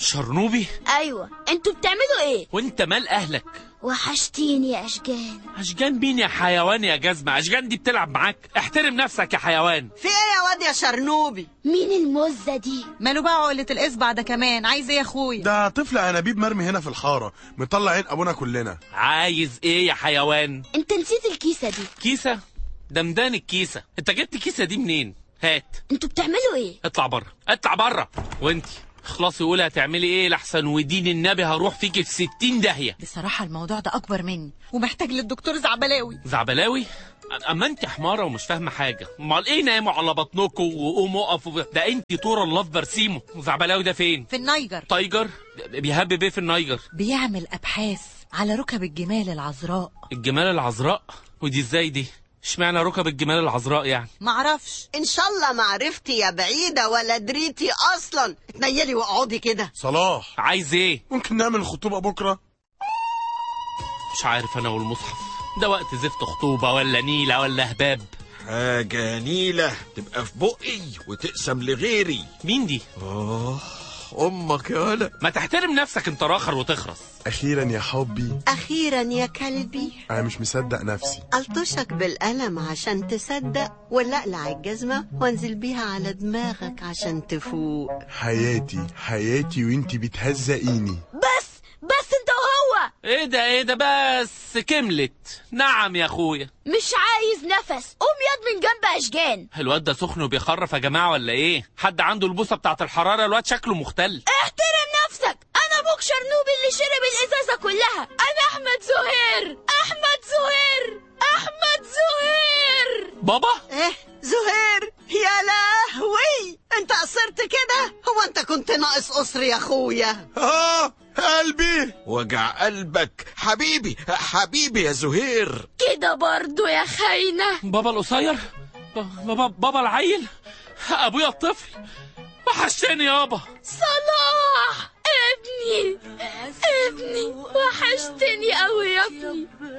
شرنوبي ايوه انتوا بتعملوا ايه وانت مال اهلك وحشتيني يا اشجان اشجان مين يا حيوان يا جزمة اشجان دي بتلعب معاك احترم نفسك يا حيوان في ايه يا واد يا شرنوبي مين المزه دي ماله بقى عقلة الإصبع ده كمان عايز ايه يا اخويا ده طفل انابيب مرمي هنا في الحاره مطلع عين ابونا كلنا عايز ايه يا حيوان انت نسيت الكيسه دي كيسة دمدان الكيسة انت جبت الكيسة دي منين هات انتوا بتعملوا ايه اطلع بره اطلع بره وانت خلاص قولي هتعملي ايه لحسن ودين النبي هروح فيكي في ستين داهية بصراحة الموضوع ده أكبر مني ومحتاج للدكتور زعبلاوي زعبلاوي اما انت حمارة ومش فاهمة حاجة امال ايه ناموا على بطنكم وقوموا اقفوا ده انت طور الله في برسيمه زعبلاوي ده فين في النيجر تايجر بيهبب ايه في النيجر بيعمل أبحاث على ركب الجمال العذراء الجمال العذراء ودي ازاي دي اشمعنى ركب الجمال العذراء يعني معرفش ان شاء الله ما عرفتي يا بعيده ولا دريتي اصلا اتنيلي واقعدي كده صلاح عايز ايه ممكن نعمل الخطوبه بكره مش عارف انا والمصحف ده وقت زفت خطوبة ولا نيلة ولا هباب حاجة نيلة تبقى في بقي وتقسم لغيري مين دي آه أمك يا ولا ما تحترم نفسك انت راخر وتخرس اخيرا يا حبي اخيرا يا كلبي انا مش مصدق نفسي الطشك بالقلم عشان تصدق ولا اقلع الجزمه وانزل بيها على دماغك عشان تفوق حياتي حياتي وانتي بتهزقيني بس بس انت وهو ايه ده ايه ده بس كملت نعم يا اخويا مش عايز نفس قوم يد من جنب اشجان الواد ده سخن وبيخرف يا جماعة ولا ايه حد عنده البوصة بتاعت الحرارة الواد شكله مختل احترم نفسك انا ابوك شرنوبي اللي شرب الازازه كلها انا احمد زهير احمد زهير احمد زهير بابا ايه زهير يا لهوي انت قصرت كده هو انت كنت ناقص قصر يا اخويا اه قلبي وجع قلبك حبيبي حبيبي يا زهير كده برضو يا خاينه بابا القصير بابا بابا العيل ابويا الطفل وحشتني يابا صلاح ابني ابني وحشتني قوي يا ابني